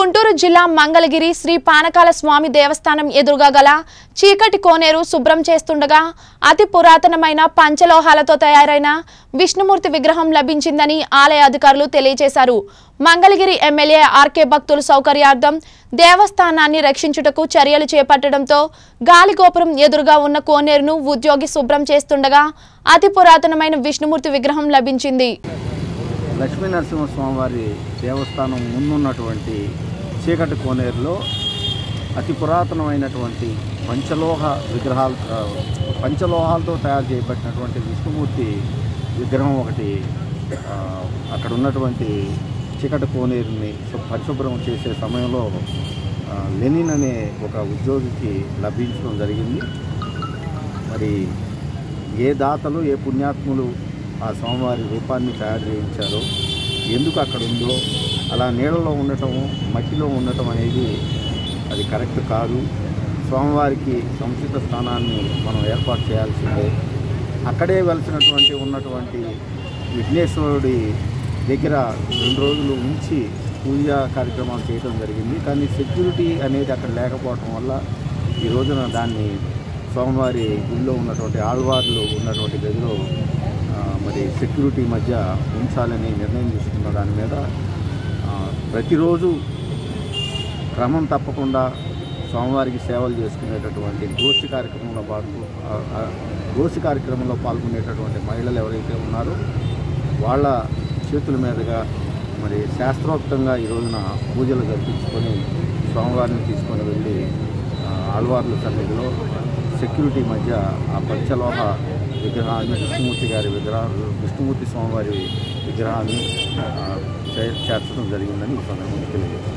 గుంటూరు జిల్లా మంగళగిరి శ్రీ పానకాల స్వామి దేవస్థానం ఎదురుగా గల చీకటి కోనేరు శుభ్రం చేస్తుండగా అతి పురాతనమైన పంచలోహాలతో తయారైన విష్ణుమూర్తి విగ్రహం లభించిందని ఆలయ అధికారులు తెలియజేశారు మంగళగిరి ఎమ్మెల్యే ఆర్కే భక్తుల సౌకర్యార్థం దేవస్థానాన్ని రక్షించుటకు చర్యలు చేపట్టడంతో గాలిగోపురం ఎదురుగా ఉన్న కోనేరును ఉద్యోగి శుభ్రం చేస్తుండగా అతి పురాతనమైన విష్ణుమూర్తి విగ్రహం లభించింది లక్ష్మీ నరసింహస్వామి వారి దేవస్థానం ముందున్నటువంటి చీకటి కోనేరులో అతి పురాతనమైనటువంటి పంచలోహ విగ్రహాలు ఆ, పంచలోహాలతో తయారు చేయబడినటువంటి విష్ణుమూర్తి విగ్రహం ఒకటి ఆ, అక్కడ ఉన్నటువంటి చీకటి కోనేరుని శు- పరిశుభ్రం చేసే సమయంలో ఆ, లెనిన్ అనే ఒక ఉద్యోగికి లభించడం జరిగింది మరి ఏ దాతలు ఏ పుణ్యాత్ములు ఆ స్వామివారి రూపాన్ని తయారు చేయించారో ఎందుకు అక్కడ ఉందో అలా నీళ్ళలో ఉండటం మట్టిలో ఉండటం అనేది అది కరెక్ట్ కాదు స్వామివారికి సముచిత స్థానాన్ని మనం ఏర్పాటు చేయాల్సిందే అక్కడే వెలిసినటువంటి ఉన్నటువంటి విఘ్నేశ్వరుడి దగ్గర రెండు రోజులు ఉంచి పూజా కార్యక్రమాలు చేయడం జరిగింది కానీ సెక్యూరిటీ అనేది అక్కడ లేకపోవటం వల్ల ఈ రోజున దాన్ని స్వామివారి గుడిలో ఉన్నటువంటి ఆళ్వార్లు ఉన్నటువంటి గదిలో ఆ, మరి సెక్యూరిటీ మధ్య ఉంచాలని నిర్ణయం తీసుకున్న దాని మీద ఆ, ప్రతిరోజు క్రమం తప్పకుండా స్వామివారికి సేవలు చేసుకునేటటువంటి గోష్ఠి కార్యక్రమంలో పాల్గొ ఆ, ఆ, గోష్ఠి కార్యక్రమంలో పాల్గొనేటటువంటి మహిళలు ఎవరైతే ఉన్నారో వాళ్ళ చేతుల మీదుగా మరి శాస్త్రోక్తంగా ఈ రోజున పూజలు జరిపించుకొని స్వామివారిని తీసుకొని వెళ్ళి ఆ, ఆళ్వార్ల సన్నిధిలో సెక్యూరిటీ మధ్య ఆ పంచలోహ విగ్రహాన్ని విష్ణుమూర్తి గారి విగ్రహాలు విష్ణుమూర్తి స్వామివారి విగ్రహాన్ని ఆ, చే- చేర్చడం జరిగిందని ఈ సందర్భంగా తెలియజేస్తాను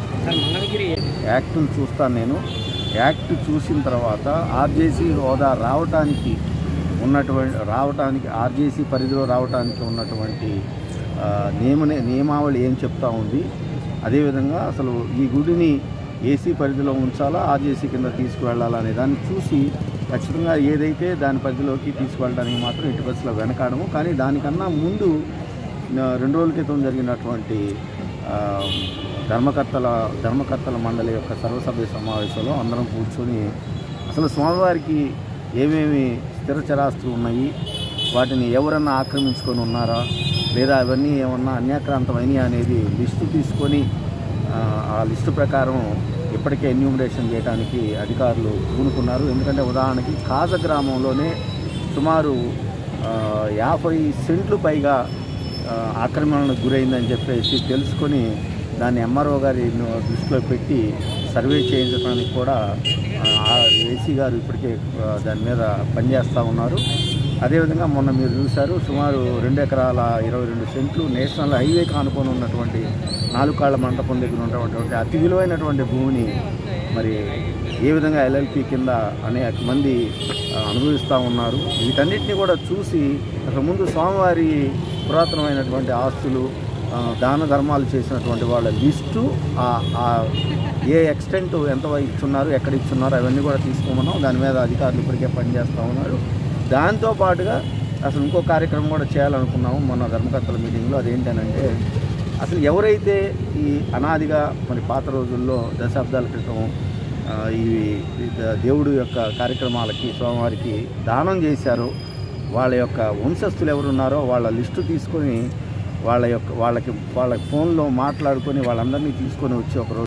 యాక్ట్ను చూస్తాను నేను యాక్ట్ చూసిన తర్వాత ఆర్జేసీ హోదా రావటానికి ఉన్నటువంటి రావటానికి ఆర్జేసీ పరిధిలో రావటానికి ఉన్నటువంటి ఆ, నియమ నియమావళి ఏం చెప్తా ఉంది అదేవిధంగా అసలు ఈ గుడిని ఏసీ పరిధిలో ఉంచాలా ఆర్జేసీ కింద తీసుకువెళ్ళాలా అనే దాన్ని చూసి ఖచ్చితంగా ఏదైతే దాని పరిధిలోకి తీసుకువెళ్ళడానికి మాత్రం ఇటు బస్సులో వెనకాడము కానీ దానికన్నా ముందు ఆ, రెండు రోజుల క్రితం జరిగినటువంటి ఆ, ధర్మకర్తల ధర్మకర్తల మండలి యొక్క సర్వసభ్య సమావేశంలో అందరం కూర్చొని అసలు స్వామివారికి ఏమేమి స్థిర చరాస్తులు ఉన్నాయి వాటిని ఎవరన్నా ఆక్రమించుకొని ఉన్నారా లేదా అవన్నీ ఏమన్నా అన్యాక్రాంతమైనయా అనేది లిస్టు తీసుకొని ఆ, ఆ లిస్టు ప్రకారం ఇప్పటికే ఎన్యూమరేషన్ చేయడానికి అధికారులు పూనుకున్నారు ఎందుకంటే ఉదాహరణకి కాజ గ్రామంలోనే సుమారు ఆ, యాభై సెంట్లు పైగా ఆ, ఆక్రమణకు గురైందని చెప్పేసి తెలుసుకొని దాన్ని ఎంఆర్ఓ గారి ను- దృష్టిలో పెట్టి సర్వే చేయించడానికి కూడా ఆ ఏసీ గారు ఇప్పటికే ఆ, దాని మీద పనిచేస్తూ ఉన్నారు అదేవిధంగా మొన్న మీరు చూశారు సుమారు రెండు ఎకరాల ఇరవై రెండు సెంట్లు నేషనల్ హైవేకి ఆనుకొని ఉన్నటువంటి నాలుగు కాళ్ళ మంటపం దగ్గర ఉన్నటువంటి అతి విలువైనటువంటి భూమిని మరి ఏ విధంగా ఎల్ఎల్పి కింద అనేక మంది ఆ, అనుభవిస్తూ ఉన్నారు వీటన్నిటిని కూడా చూసి అసలు ముందు స్వామివారి పురాతనమైనటువంటి ఆస్తులు ఆ, దాన ధర్మాలు చేసినటువంటి వాళ్ళ లిస్టు ఆ- ఆ ఏ ఎక్స్టెంట్ ఎంత ఇచ్చున్నారు ఎక్కడ ఇచ్చున్నారు అవన్నీ కూడా తీసుకోమన్నాం దాని మీద అధికారులు ఇప్పటికే పనిచేస్తూ ఉన్నారు దాంతో పాటుగా అసలు ఇంకో కార్యక్రమం కూడా చేయాలనుకున్నాము మొన్న ధర్మకర్తల మీటింగ్లో అదేంటనంటే అసలు ఎవరైతే ఈ అనాదిగా మరి పాత రోజుల్లో దశాబ్దాల క్రితం ఆ, ఈ ఈ ద- దేవుడు యొక్క కార్యక్రమాలకి స్వామివారికి దానం చేశారో వాళ్ళ యొక్క వంశస్థులు ఎవరున్నారో వాళ్ళ లిస్టు తీసుకొని వాళ్ళ యొక్క వాళ్ళకి వాళ్ళ ఫోన్లో మాట్లాడుకొని వాళ్ళందరినీ తీసుకొని వచ్చి ఒక రోజు